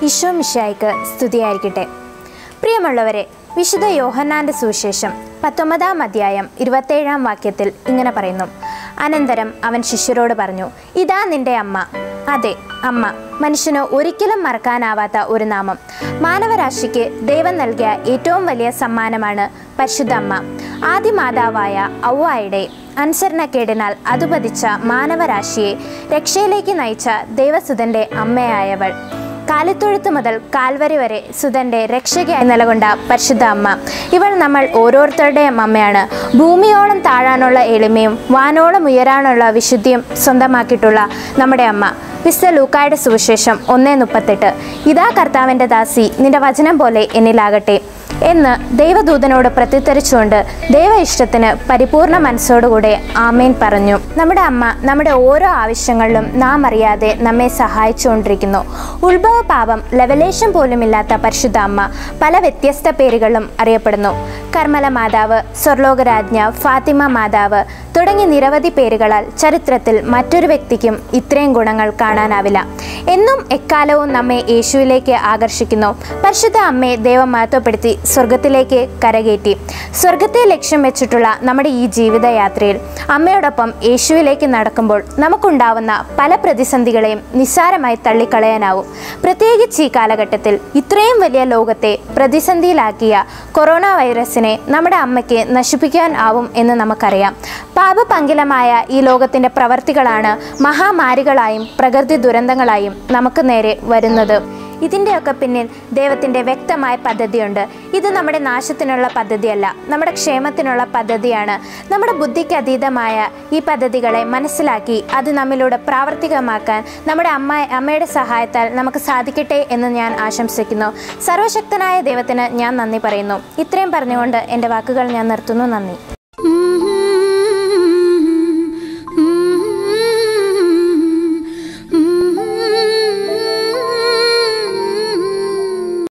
ഈശോ മിശായിക്ക് സ്തുതിയായിരിക്കട്ടെ പ്രിയമുള്ളവരെ വിശുദ്ധ യോഹന്നാന്റെ സുവിശേഷം പത്തൊമ്പതാം അധ്യായം ഇരുപത്തേഴാം വാക്യത്തിൽ ഇങ്ങനെ പറയുന്നു അനന്തരം അവൻ ശിഷ്യരോട് പറഞ്ഞു ഇതാ നിന്റെ അമ്മ അതെ അമ്മ മനുഷ്യന് ഒരിക്കലും മറക്കാനാവാത്ത ഒരു നാമം മാനവരാശിക്ക് ദൈവം നൽകിയ ഏറ്റവും വലിയ സമ്മാനമാണ് പരിശുദ്ധ അമ്മ ആദ്യ മാതാവായ ഔവായുടെ അനുസരണക്കേടിനാൽ അതുപതിച്ച മാനവരാശിയെ രക്ഷയിലേക്ക് നയിച്ച ദൈവസുതന്റെ അമ്മയായവൾ കാലിത്തൊഴുത്ത് മുതൽ കാൽവരി വരെ സുതന്റെ രക്ഷകയായി നിലകൊണ്ട പരിശുദ്ധ അമ്മ ഇവൾ നമ്മൾ ഓരോരുത്തരുടെയും അമ്മയാണ് ഭൂമിയോളം താഴാനുള്ള എളിമയും വാനോളം ഉയരാനുള്ള വിശുദ്ധിയും സ്വന്തമാക്കിയിട്ടുള്ള നമ്മുടെ അമ്മ വിശുദ്ധ ലൂക്കായുടെ സുവിശേഷം ഒന്നേ മുപ്പത്തെട്ട് ഇതാ കർത്താവിൻ്റെ ദാസി നിന്റെ വചനം പോലെ എന്നിലാകട്ടെ എന്ന് ദൈവദൂതനോട് പ്രത്യുത്തരിച്ചുകൊണ്ട് ദൈവ ഇഷ്ടത്തിന് പരിപൂർണ മനസ്സോടുകൂടെ ആമേൻ പറഞ്ഞു നമ്മുടെ അമ്മ നമ്മുടെ ഓരോ ആവശ്യങ്ങളിലും നാം അറിയാതെ നമ്മെ സഹായിച്ചുകൊണ്ടിരിക്കുന്നു ഉത്ഭവ പാപം ലവലേശം പോലുമില്ലാത്ത പരിശുദ്ധ അമ്മ പല വ്യത്യസ്ത പേരുകളിലും അറിയപ്പെടുന്നു കർമ്മല മാതാവ് സ്വർലോകരാജ്ഞ ഫാത്തിമ മാതാവ് തുടങ്ങി നിരവധി പേരുകളാൽ ചരിത്രത്തിൽ മറ്റൊരു വ്യക്തിക്കും ഇത്രയും ഗുണങ്ങൾ കാണാനാവില്ല എന്നും എക്കാലവും നമ്മെ യേശുവിലേക്ക് ആകർഷിക്കുന്നു പരിശുദ്ധ അമ്മയെ ദൈവം മഹത്വപ്പെടുത്തി സ്വർഗത്തിലേക്ക് കരകയറ്റി സ്വർഗത്തെ ലക്ഷ്യം വെച്ചിട്ടുള്ള നമ്മുടെ ഈ ജീവിതയാത്രയിൽ അമ്മയോടൊപ്പം യേശുവിലേക്ക് നടക്കുമ്പോൾ നമുക്കുണ്ടാവുന്ന പല പ്രതിസന്ധികളെയും നിസ്സാരമായി തള്ളിക്കളയാനാവും പ്രത്യേകിച്ച് ഈ കാലഘട്ടത്തിൽ ഇത്രയും വലിയ ലോകത്തെ പ്രതിസന്ധിയിലാക്കിയ കൊറോണ വൈറസിനെ നമ്മുടെ അമ്മയ്ക്ക് നശിപ്പിക്കാൻ ആവും എന്ന് നമുക്കറിയാം പാപപങ്കിലമായ ഈ ലോകത്തിൻ്റെ പ്രവർത്തികളാണ് മഹാമാരികളായും പ്രകൃതി ദുരന്തങ്ങളായും നമുക്ക് നേരെ വരുന്നത് ഇതിൻ്റെയൊക്കെ പിന്നിൽ ദൈവത്തിൻ്റെ വ്യക്തമായ പദ്ധതിയുണ്ട് ഇത് നമ്മുടെ നാശത്തിനുള്ള പദ്ധതിയല്ല നമ്മുടെ ക്ഷേമത്തിനുള്ള പദ്ധതിയാണ് നമ്മുടെ ബുദ്ധിക്ക് അതീതമായ ഈ പദ്ധതികളെ മനസ്സിലാക്കി അത് നമ്മിലൂടെ പ്രാവർത്തികമാക്കാൻ നമ്മുടെ അമ്മ അമ്മയുടെ സഹായത്താൽ നമുക്ക് സാധിക്കട്ടെ എന്ന് ഞാൻ ആശംസിക്കുന്നു സർവശക്തനായ ദൈവത്തിന് ഞാൻ നന്ദി പറയുന്നു ഇത്രയും പറഞ്ഞുകൊണ്ട് എൻ്റെ വാക്കുകൾ ഞാൻ നിർത്തുന്നു നന്ദി